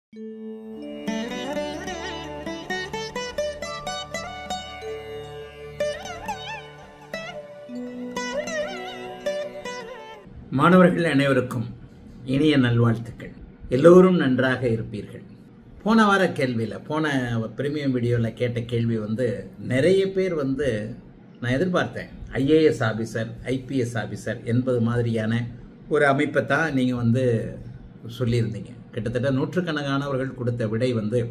மாணவர்கள் அனைவருக்கும் இனிய நல்வாழ்த்துக்கள் எல்லோரும் நன்றாக இருப்பீர்கள் போன வார கேள்வியில் போன பிரீமியம் வீடியோவில் கேட்ட கேள்வி வந்து நிறைய பேர் வந்து நான் எதிர்பார்த்தேன் ஐஏஎஸ் ஆஃபீஸர் ஐபிஎஸ் ஆஃபீஸர் என்பது மாதிரியான ஒரு அமைப்பை தான் நீங்கள் வந்து சொல்லியிருந்தீங்க கிட்டத்தட்ட நூற்றுக்கணக்கானவர்கள் கொடுத்த விடை வந்து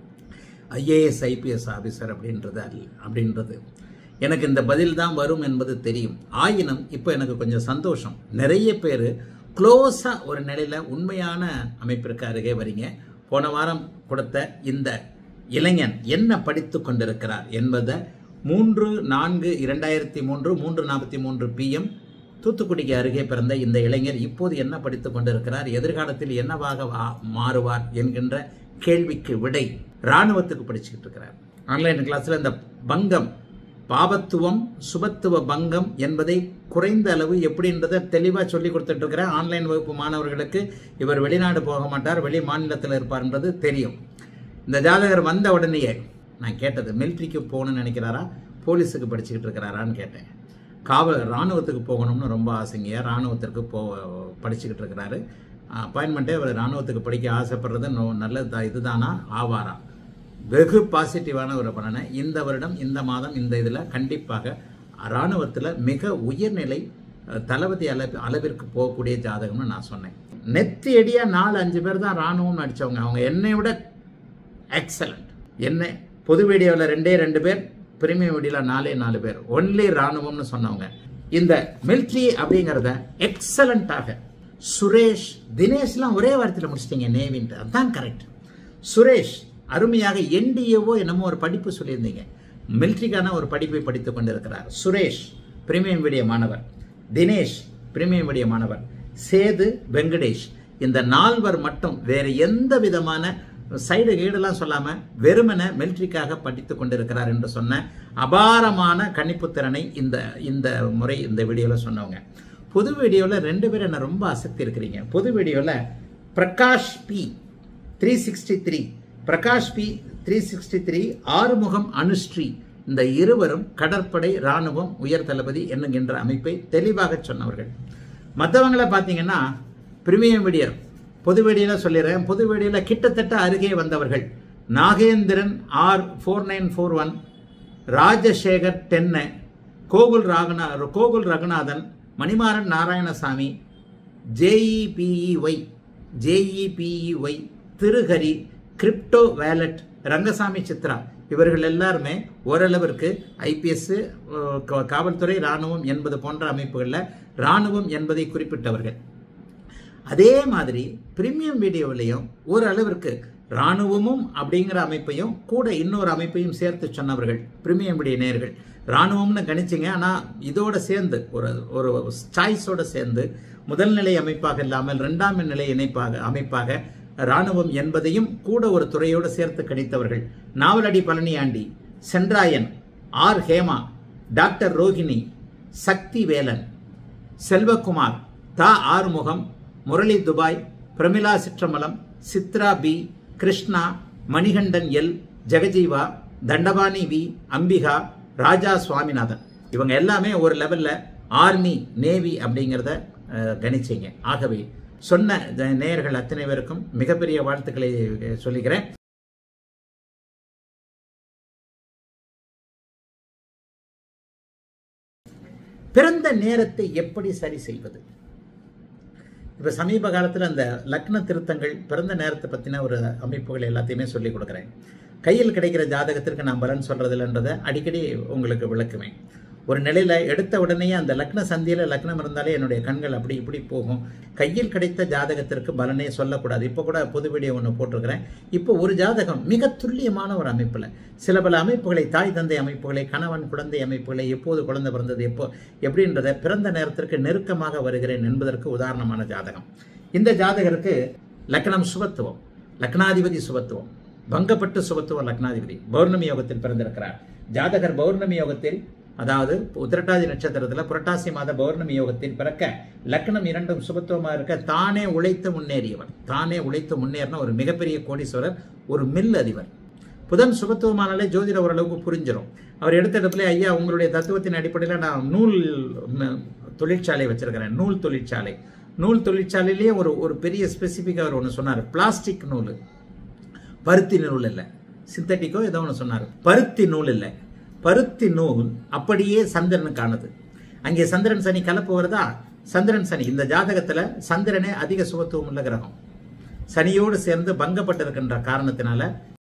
ஐஏஎஸ் ஐபிஎஸ் ஆஃபீஸர் அப்படின்றது அல்ல அப்படின்றது எனக்கு இந்த பதில் தான் வரும் என்பது தெரியும் ஆயினும் இப்போ எனக்கு கொஞ்சம் சந்தோஷம் நிறைய பேர் க்ளோஸாக ஒரு நிலையில் உண்மையான அமைப்பிற்கு அருகே வரீங்க போன வாரம் கொடுத்த இந்த இளைஞன் என்ன படித்து கொண்டிருக்கிறார் என்பதை மூன்று நான்கு இரண்டாயிரத்தி மூன்று மூன்று நாற்பத்தி மூன்று பிஎம் தூத்துக்குடிக்கு அருகே பிறந்த இந்த இளைஞர் இப்போது என்ன படித்துக் கொண்டிருக்கிறார் எதிர்காலத்தில் என்னவாக வா- மாறுவார் என்கின்ற கேள்விக்கு விடை இராணுவத்துக்கு படிச்சுக்கிட்டு இருக்கிறார் ஆன்லைன் கிளாஸில் இந்த பங்கம் பாபத்துவம் சுபத்துவ பங்கம் என்பதை குறைந்த அளவு எப்படின்றதை தெளிவாக சொல்லி கொடுத்துட்டு இருக்கிறேன் ஆன்லைன் வகுப்பு மாணவர்களுக்கு இவர் வெளிநாடு போக மாட்டார் வெளி மாநிலத்தில் இருப்பார்ன்றது தெரியும் இந்த ஜாதகர் வந்த உடனேயே நான் கேட்டது மிலிட்ரிக்கு போகணும்னு நினைக்கிறாரா போலீஸுக்கு படிச்சுக்கிட்டு இருக்கிறாரான்னு கேட்டேன் காவல் இராணுவத்துக்கு போகணும்னு ரொம்ப ஆசைங்க இராணுவத்திற்கு போ படிச்சுக்கிட்டு இருக்கிறாரு அப்பாயின்மெண்ட்டே அவர் இராணுவத்துக்கு படிக்க ஆசைப்படுறது நோ- நல்லது இதுதானா ஆவாரா வெகு பாசிட்டிவான ஒரு பலனை இந்த வருடம் இந்த மாதம் இந்த இதில் கண்டிப்பாக இராணுவத்தில் மிக உயர்நிலை அஹ், தளபதி அளவு அளவிற்கு போகக்கூடிய ஜாதகம்னு நான் சொன்னேன் நெத்தி அடியா நாலு அஞ்சு பேர் தான் இராணுவம் நடிச்சவங்க அவங்க என்னை விட எக்ஸலண்ட் என்ன பொது வீடியோவில் ரெண்டே ரெண்டு பேர் பிரீமியம் வீடியோவில் நாலே நாலு பேர் ஒன்லி இராணுவம்னு சொன்னவங்க இந்த மிலிட்ரி அப்படிங்கிறத எக்ஸலண்ட்டாக சுரேஷ் தினேஷ்லாம் ஒரே வாரத்தில் முடிச்சிட்டீங்க நேவின்ட்டு அதுதான் கரெக்ட் சுரேஷ் அருமையாக என்டிஏவோ என்னமோ ஒரு படிப்பு சொல்லியிருந்தீங்க மிலிட்ரிக்கான ஒரு படிப்பை படித்துக் கொண்டிருக்கிறார் சுரேஷ் பிரீமியம் வீடியோ மாணவர் தினேஷ் பிரீமியம் வீடியோ மாணவர் சேது வெங்கடேஷ் இந்த நால்வர் மட்டும் வேறு எந்த விதமான சைடு கீடெல்லாம் சொல்லாம வெறுமனே மிலிட்ரிக்காக படித்துக் கொண்டிருக்கிறார் என்று சொன்ன அபாரமான கணிப்பு திறனை இந்த இந்த முறை இந்த வீடியோல சொன்னவங்க பொது வீடியோல ரெண்டு பேரும் என்ன ரொம்ப அசக்தி இருக்கிறீங்க பொது வீடியோல Prakash P three sixty three Prakash P three sixty three Arumugam Anushree இந்த இருவரும் கடற்படை ராணுவம் உயர் தளபதி என்னுகின்ற அமைப்பை தெளிவாக சொன்னவர்கள் மற்றவங்கள பார்த்தீங்கன்னா பிரிமியம் வீடியோ பொது வீடியோல சொல்லிடுறேன் பொது வீடியோல கிட்டத்தட்ட அருகே வந்தவர்கள் Nagendran R four nine four one Rajasekar டென்னு கோகுல் ராகநா கோகுல் ரகுநாதன் மணிமாறன் நாராயணசாமி ஜேஇபிஇஒய் ஜேஇபிஇஒய் திருஹரி கிரிப்டோ வேலட் ரங்கசாமி சித்ரா இவர்கள் எல்லாருமே ஓரளவிற்கு ஐபிஎஸ் காவல்துறை ராணுவம் என்பது போன்ற அமைப்புகளில் ராணுவம் என்பதை குறிப்பிட்டவர்கள் அதே மாதிரி பிரீமியம் வீடியோவிலையும் ஒரு அளவிற்கு ராணுவமும் அப்படிங்கிற அமைப்பையும் கூட இன்னொரு அமைப்பையும் சேர்த்து சொன்னவர்கள் பிரீமியம் வீடியோ நேயர்கள் ராணுவம்னு கணிச்சிங்க ஆனால் இதோட சேர்ந்து ஒரு ஒரு சாய்ஸோட சேர்ந்து முதல் நிலை அமைப்பாக இல்லாமல் இரண்டாம் நிலை இணைப்பாக அமைப்பாக ராணுவம் என்பதையும் கூட ஒரு துறையோடு சேர்த்து கணித்தவர்கள் நாவலடி பழனியாண்டி சென்றாயன் ஆர் ஹேமா டாக்டர் ரோகிணி சக்தி வேலன் செல்வகுமார் தா Arumugam Murali Dubai Pramila Chitrambalam Chitra P Krishna Manikandan L Jagajeeva Dandapani V Ambika Raja Swaminathan இவங்க எல்லாமே ஒரு லெவல்ல ஆர்மி நேவி அப்படிங்கிறத அஹ், கணிச்சீங்க ஆகவே சொன்ன ஜ- நேயர்கள் அத்தனை பேருக்கும் மிகப்பெரிய வாழ்த்துக்களை அஹ், சொல்லிக்கிறேன் பிறந்த நேரத்தை எப்படி சரி செய்வது இப்போ சமீப காலத்தில் அந்த லக்ன திருத்தங்கள் பிறந்த நேரத்தை பற்றின ஒரு அமைப்புகள் எல்லாத்தையுமே சொல்லி கொடுக்குறேன் கையில் கிடைக்கிற ஜாதகத்திற்கு நான் பலன் சொல்கிறதில்லன்றதை அடிக்கடி உங்களுக்கு விளக்குவேன் ஒரு நிலையில் எடுத்த உடனே அந்த லக்ன சந்தியில் லக்னம் இருந்தாலே என்னுடைய கண்கள் அப்படி இப்படி போகும் கையில் கிடைத்த ஜாதகத்திற்கு பலனே சொல்லக்கூடாது இப்போ கூட பொது வீடியோ ஒன்று போட்டிருக்கிறேன் இப்போ ஒரு ஜாதகம் மிக துல்லியமான ஒரு அமைப்பில் சில பல அமைப்புகளை தாய் தந்தை அமைப்புகளை கணவன் குழந்தை அமைப்புகளை எப்போது குழந்தை பிறந்தது எப்போ எப்படின்றத பிறந்த நேரத்திற்கு நெருக்கமாக வருகிறேன் என்பதற்கு உதாரணமான ஜாதகம் இந்த ஜாதகருக்கு லக்னம் சுபத்துவம் லக்னாதிபதி சுபத்துவம் பங்கப்பட்டு சுபத்துவம் லக்னாதிபதி பௌர்ணமி யோகத்தில் பிறந்திருக்கிறார் ஜாதகர் பௌர்ணமி யோகத்தில் அதாவது உத்திரட்டாதி நட்சத்திரத்தில் புரட்டாசி மாத பௌர்ணமி யோகத்தில் பிறக்க லக்னம் இரண்டும் சுபத்துவமாக இருக்க தானே உழைத்து முன்னேறியவர் தானே உழைத்து முன்னேறின ஒரு மிகப்பெரிய கோடீஸ்வரர் ஒரு மில் அதிபர் புதன் சுபத்துவமானாலே ஜோதிட ஓரளவுக்கு புரிஞ்சிடும் அவர் எடுத்த இடத்துல ஐயா உங்களுடைய தத்துவத்தின் அடிப்படையில் நான் நூல் ம- தொழிற்சாலை வச்சிருக்கிறேன் நூல் தொழிற்சாலை நூல் தொழிற்சாலையிலேயே ஒரு ஒரு பெரிய ஸ்பெசிஃபிக்காக அவர் ஒன்று சொன்னார் பிளாஸ்டிக் நூல் பருத்தி நூல் இல்லை சிந்தட்டிக்கோ ஏதோ ஒன்று சொன்னார் பருத்தி நூல் இல்லை பருத்தி நூல் அப்படியே சந்திரனுக்கானது அங்கே சந்திரன் சனி கலப்பு வருதா சந்திரன் சனி இந்த ஜாதகத்துல சந்திரனே அதிக சுபத்துவம் உள்ள கிரகம் சனியோடு சேர்ந்து பங்கப்பட்டிருக்கின்ற காரணத்தினால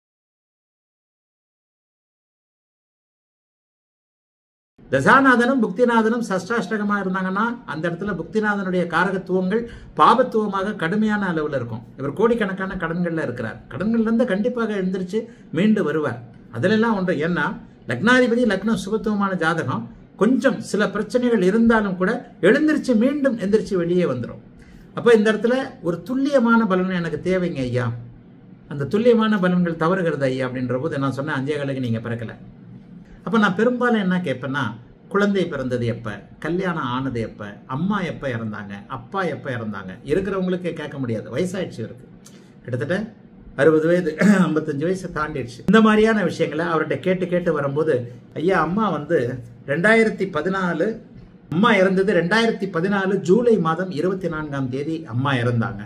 தசாநாதனும் புக்திநாதனும் சஷ்டாஷ்டகமாக இருந்தாங்கன்னா அந்த இடத்துல புக்திநாதனுடைய காரகத்துவங்கள் பாபத்துவமாக கடுமையான அளவில் இருக்கும் இவர் கோடிக்கணக்கான கடன்களில் இருக்கிறார் கடன்கள்ல இருந்து கண்டிப்பாக எழுந்திருச்சு மீண்டு வருவார் அதிலெல்லாம் ஒன்று ஏன்னா லக்னாதிபதி லக்னம் சுபத்துவமான ஜாதகம் கொஞ்சம் சில பிரச்சனைகள் இருந்தாலும் கூட எழுந்திருச்சு மீண்டும் எந்திரிச்சு வெளியே வந்துடும் அப்போ இந்த இடத்துல ஒரு துல்லியமான பலன் எனக்கு தேவைங்க ஐயா அந்த துல்லியமான பலன்கள் தவறுகிறது ஐயா அப்படின்ற போது நான் சொன்னேன் அஞ்சே காலுக்கு நீங்கள் பிறக்கலை அப்போ நான் பெரும்பாலும் என்ன கேட்பேன்னா குழந்தை பிறந்தது எப்போ கல்யாணம் ஆனது எப்போ அம்மா எப்போ இறந்தாங்க அப்பா எப்போ இறந்தாங்க இருக்கிறவங்களுக்கு கேட்க முடியாது வயசாயிடுச்சு இருக்கு கிட்டத்தட்ட அறுபது வயது ஐம்பத்தஞ்சு வயசு தாண்டிடுச்சு இந்த மாதிரியான விஷயங்களை அவர்கிட்ட கேட்டு கேட்டு வரும்போது ஐயா அம்மா வந்து ரெண்டாயிரத்தி பதினாலு அம்மா இறந்தது ரெண்டாயிரத்தி பதினாலு ஜூலை மாதம் இருபத்தி நான்காம் தேதி அம்மா இறந்தாங்க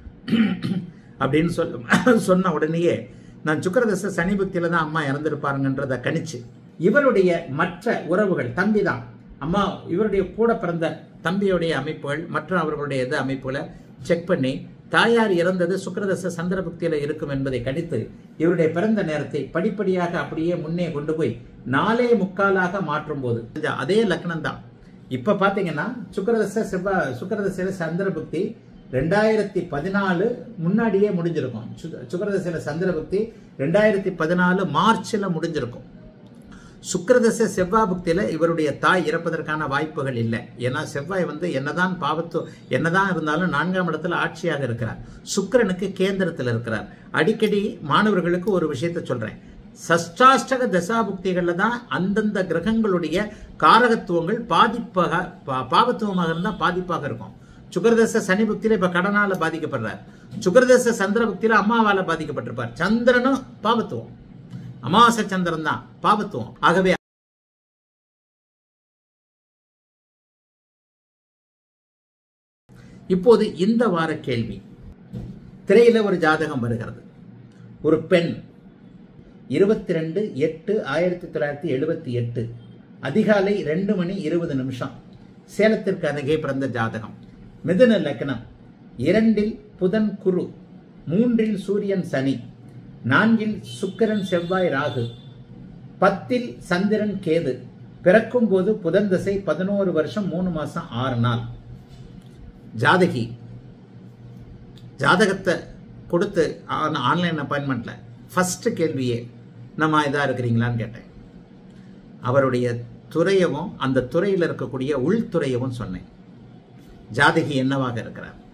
அப்படின்னு சொல் சொன்ன உடனேயே நான் சுக்கரதச சனி புக்தியில தான் அம்மா இறந்திருப்பாருங்கன்றத கணிச்சு இவருடைய மற்ற உறவுகள் தம்பி தான் அம்மா இவருடைய கூட பிறந்த தம்பியுடைய அமைப்புகள் மற்ற அவர்களுடைய இது அமைப்புகளை செக் பண்ணி தாயார் இறந்தது சுக்கரதச சந்திரபுக்தியில இருக்கும் என்பதை கணித்து இவருடைய பிறந்த நேரத்தை படிப்படியாக அப்படியே முன்னே கொண்டு போய் நாலே முக்காலாக மாற்றும் போது அதே லக்னம் தான் இப்ப பாத்தீங்கன்னா சுக்கரதச செவ்வாய் சுக்கரதசையில சந்திரபுக்தி ரெண்டாயிரத்தி பதினாலு முன்னாடியே முடிஞ்சிருக்கும் சு- சுக்கிரதசையில சந்திரபுக்தி ரெண்டாயிரத்தி பதினாலு மார்ச்ல முடிஞ்சிருக்கும் சுக்கிரதசை செவ்வாய் புக்தியில இவருடைய தாய் இறப்பதற்கான வாய்ப்புகள் இல்லை ஏன்னா செவ்வாய் வந்து என்னதான் பாவத்து என்னதான் இருந்தாலும் நான்காம் இடத்துல ஆட்சியாக இருக்கிறார் சுக்கிரனுக்கு கேந்திரத்தில் இருக்கிறார் அடிக்கடி மாணவர்களுக்கு ஒரு விஷயத்தை சொல்றேன் சஷ்டாஷ்டக தசாபுக்திகள்ல தான் அந்தந்த கிரகங்களுடைய காரகத்துவங்கள் பாதிப்பாக பா- பாவத்துவமாக இருந்தால் பாதிப்பாக இருக்கும் சுக்கரதச சனி புக்தியில இப்ப கடனால பாதிக்கப்படுறார் சுக்கரதச சந்திர புக்தியில அம்மாவால பாதிக்கப்பட்டிருப்பார் சந்திரனும் பாவத்துவம் அமாவாசை சந்திரன் தான் பாவத்துவம் ஆகவே இப்போது இந்த வார கேள்வி திரையில ஒரு ஜாதகம் வருகிறது ஒரு பெண் இருபத்தி ரெண்டு எட்டு ஆயிரத்தி தொள்ளாயிரத்தி எழுபத்தி எட்டு அதிகாலை ரெண்டு மணி இருபது நிமிஷம் சேலத்திற்கு அருகே பிறந்த ஜாதகம் மிதுன லக்னம் இரண்டில் புதன் குரு மூன்றில் சூரியன் சனி நான்கில் சுக்கிரன் செவ்வாய் ராகு பத்தில் சந்திரன் கேது பிறக்கும் போது புதன் தசை பதினோரு வருஷம் மூணு மாசம் ஆறு நாள் ஜாதகி ஜாதகத்தை கொடுத்து ஆன்லைன் அப்பாயின்மெண்ட்ல ஃபர்ஸ்ட் கேள்வியே நம்ம இதா இருக்கிறீங்களான்னு கேட்டேன் அவருடைய துறையவும் அந்த துறையில் இருக்கக்கூடிய உள்துறையவும் சொன்னேன் ஜாதகி என்னவாக இருக்கிறார்